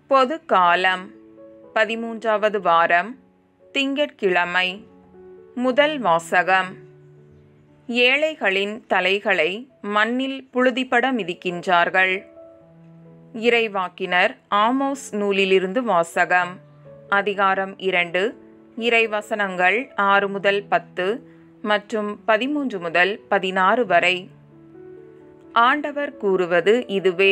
பொது காலம் பதிமூன்றாவது வாரம் திங்கட்கிழமை முதல் வாசகம் ஏழைகளின் தலைகளை மண்ணில் புழுதிப்பட மிதிக்கின்றார்கள் இறைவாக்கினர் ஆமோஸ் நூலிலிருந்து வாசகம் அதிகாரம் இரண்டு இறைவசனங்கள் ஆறு முதல் பத்து மற்றும் பதிமூன்று முதல் பதினாறு வரை ஆண்டவர் கூறுவது இதுவே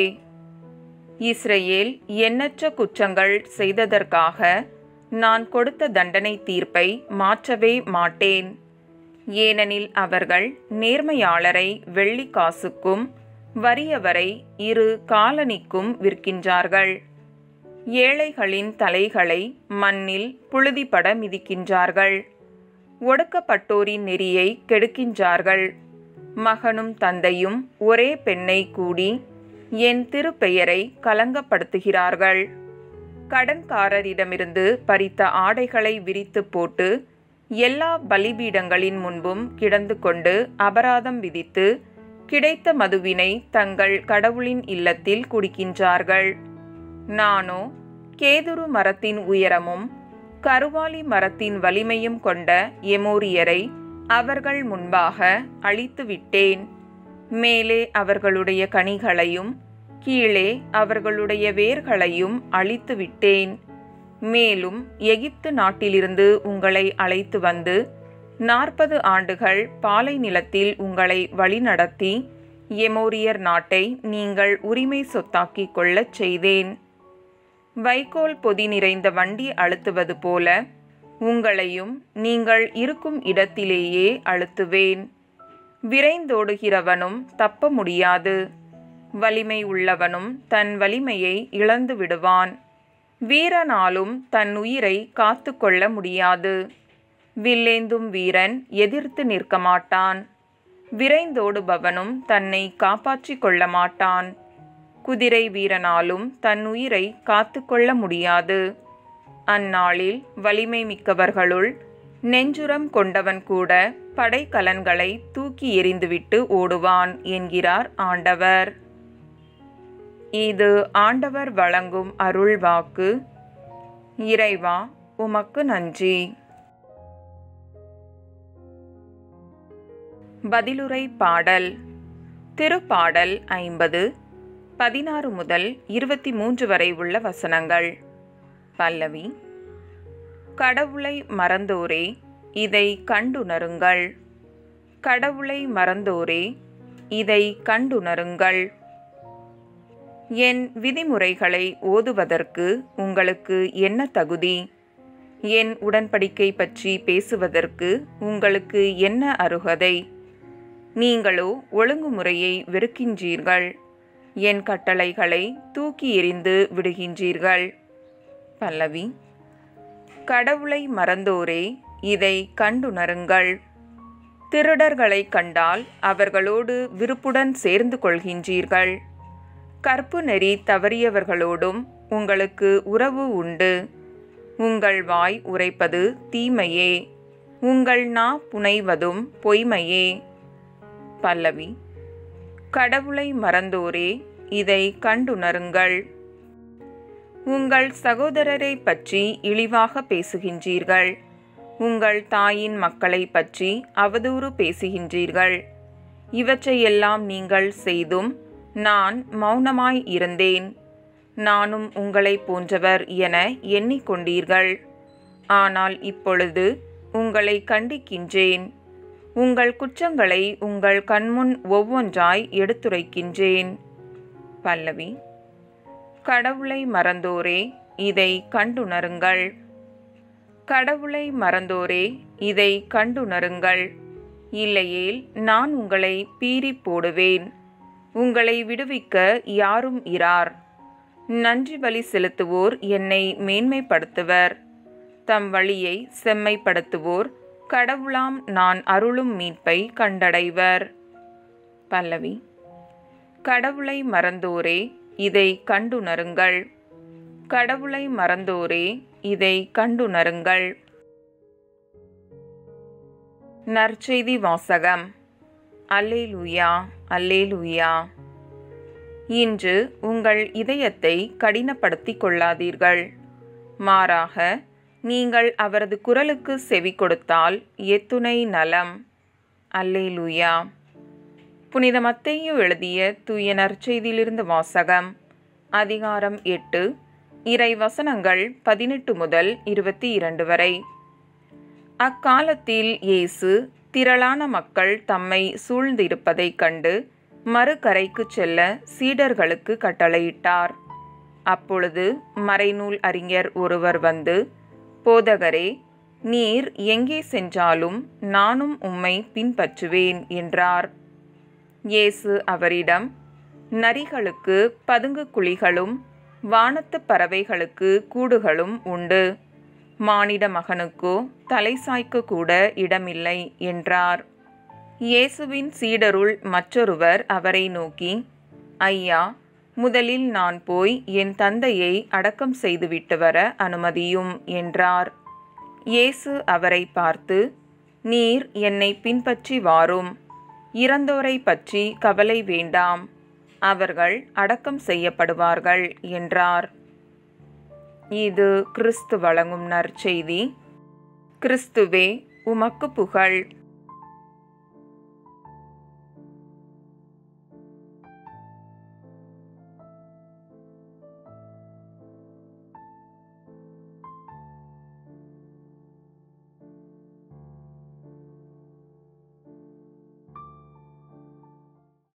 இஸ்ரேல் எண்ணற்ற குற்றங்கள் செய்ததற்காக நான் கொடுத்த தண்டனை தீர்ப்பை மாற்றவே மாட்டேன் ஏனெனில் அவர்கள் நேர்மையாளரை வெள்ளி காசுக்கும் வறியவரை இரு காலனிக்கும் விற்கின்றார்கள் ஏழைகளின் தலைகளை மண்ணில் புழுதிப்பட மிதிக்கின்றார்கள் ஒடுக்கப்பட்டோரின் நெறியை கெடுக்கின்றார்கள் மகனும் தந்தையும் ஒரே பெண்ணை கூடி என் திருப்பெயரை கலங்கப்படுத்துகிறார்கள் கடன்காரரிடமிருந்து பறித்த ஆடைகளை விரித்து போட்டு எல்லா பலிபீடங்களின் முன்பும் கிடந்து கொண்டு அபராதம் விதித்து கிடைத்த மதுவினை தங்கள் கடவுளின் இல்லத்தில் குடிக்கின்றார்கள் நானோ கேதுரு மரத்தின் உயரமும் கருவாலி மரத்தின் வலிமையும் கொண்ட எமோரியரை அவர்கள் முன்பாக அழித்து விட்டேன் மேலே அவர்களுடைய கனிகளையும் கீழே அவர்களுடைய வேர்களையும் அழித்து விட்டேன் மேலும் எகிப்து நாட்டிலிருந்து உங்களை அழைத்து வந்து நாற்பது ஆண்டுகள் பாலை நிலத்தில் உங்களை வழிநடத்தி எமோரியர் நாட்டை நீங்கள் உரிமை சொத்தாக்கிக் கொள்ளச் செய்தேன் வைக்கோல் பொதி நிறைந்த வண்டி அழுத்துவது போல உங்களையும் நீங்கள் இருக்கும் இடத்திலேயே அழுத்துவேன் விரைந்தோடுகிறவனும் தப்ப முடியாது வலிமை உள்ளவனும் தன் வலிமையை இழந்து விடுவான் வீரனாலும் தன் உயிரை காத்து கொள்ள முடியாது வில்லேந்தும் வீரன் எதிர்த்து நிற்க மாட்டான் விரைந்தோடுபவனும் தன்னை காப்பாற்றிக் கொள்ள மாட்டான் குதிரை வீரனாலும் தன் உயிரை காத்து கொள்ள முடியாது அந்நாளில் வலிமை மிக்கவர்களுள் நெஞ்சுரம் கொண்டவன் கூட படைக்கலன்களை தூக்கி எறிந்துவிட்டு ஓடுவான் என்கிறார் ஆண்டவர் இது ஆண்டவர் வழங்கும் அருள் வாக்கு இறைவா உமக்கு நன்றி பதிலுரை பாடல் திருப்பாடல் ஐம்பது பதினாறு முதல் இருபத்தி மூன்று வரை உள்ள வசனங்கள் பல்லவி கடவுளை மறந்தோரே இதை கண்டுணருங்கள் கடவுளை மறந்தோரே இதை கண்டுணருங்கள் என் விதிமுறைகளை ஓதுவதற்கு உங்களுக்கு என்ன தகுதி என் உடன்படிக்கை பற்றி பேசுவதற்கு உங்களுக்கு என்ன அருகதை நீங்களோ ஒழுங்குமுறையை வெறுக்கின்றீர்கள் என் கட்டளைகளை தூக்கி எறிந்து விடுகின்றீர்கள் பல்லவி கடவுளை மறந்தோரே இதை கண்டுணருங்கள் திருடர்களை கண்டால் அவர்களோடு விருப்புடன் சேர்ந்து கொள்கின்றீர்கள் கற்பு நெறி தவறியவர்களோடும் உங்களுக்கு உறவு உண்டு உங்கள் வாய் உரைப்பது தீமையே உங்கள் நா புனைவதும் பொய்மையே பல்லவி கடவுளை மறந்தோரே இதை கண்டுணருங்கள் உங்கள் சகோதரரை பற்றி இழிவாக பேசுகின்றீர்கள் உங்கள் தாயின் மக்களை பற்றி அவதூறு பேசுகின்றீர்கள் இவற்றையெல்லாம் நீங்கள் செய்தும் நான் மௌனமாய் இருந்தேன் நானும் உங்களை போன்றவர் என எண்ணிக்கொண்டீர்கள் ஆனால் இப்பொழுது உங்களை கண்டிக்கின்றேன் உங்கள் குற்றங்களை உங்கள் கண்முன் ஒவ்வொன்றாய் எடுத்துரைக்கின்றேன் பல்லவி கடவுளை மறந்தோரே இதை கண்டுணருங்கள் கடவுளை மறந்தோரே இதை கண்டுணருங்கள் இல்லையேல் நான் உங்களை பீறி போடுவேன் உங்களை விடுவிக்க யாரும் இரார் நன்றி பலி செலுத்துவோர் என்னை மேன்மைப்படுத்துவர் தம் வழியை செம்மைப்படுத்துவோர் கடவுளாம் நான் அருளும் மீட்பை கண்டடைவர் பல்லவி கடவுளை மறந்தோரே இதை கண்டுணருங்கள் கடவுளை மறந்தோரே இதை கண்டுணருங்கள் நற்செய்தி வாசகம் அல்லேலூயா அல்லேலூயா இன்று உங்கள் இதயத்தை கடினப்படுத்திக் கொள்ளாதீர்கள் மாறாக நீங்கள் அவரது குரலுக்கு செவி கொடுத்தால் எத்துணை நலம் அல்லேலூயா புனித மத்தேயு எழுதிய தூய நற்செய்தியிலிருந்து வாசகம் அதிகாரம் எட்டு இறை வசனங்கள் பதினெட்டு முதல் இருபத்தி இரண்டு வரை அக்காலத்தில் இயேசு திரளான மக்கள் தம்மை சூழ்ந்திருப்பதைக் கண்டு மறுகரைக்கு செல்ல சீடர்களுக்கு கட்டளையிட்டார் அப்பொழுது மறைநூல் அறிஞர் ஒருவர் வந்து போதகரே நீர் எங்கே சென்றாலும் நானும் உம்மை பின்பற்றுவேன் என்றார் இயேசு அவரிடம் நரிகளுக்கு பதுங்கு குழிகளும் வானத்து பறவைகளுக்கு கூடுகளும் உண்டு மானிட மகனுக்கோ தலை சாய்க்க கூட இடமில்லை என்றார் இயேசுவின் சீடருள் மற்றொருவர் அவரை நோக்கி ஐயா முதலில் நான் போய் என் தந்தையை அடக்கம் செய்துவிட்டு வர அனுமதியும் என்றார் இயேசு அவரை பார்த்து நீர் என்னை பின்பற்றி வாரும் இறந்தோரை பற்றி கவலை வேண்டாம் அவர்கள் அடக்கம் செய்யப்படுவார்கள் என்றார் இது கிறிஸ்து வழங்கும் நற்செய்தி கிறிஸ்துவே உமக்கு புகழ்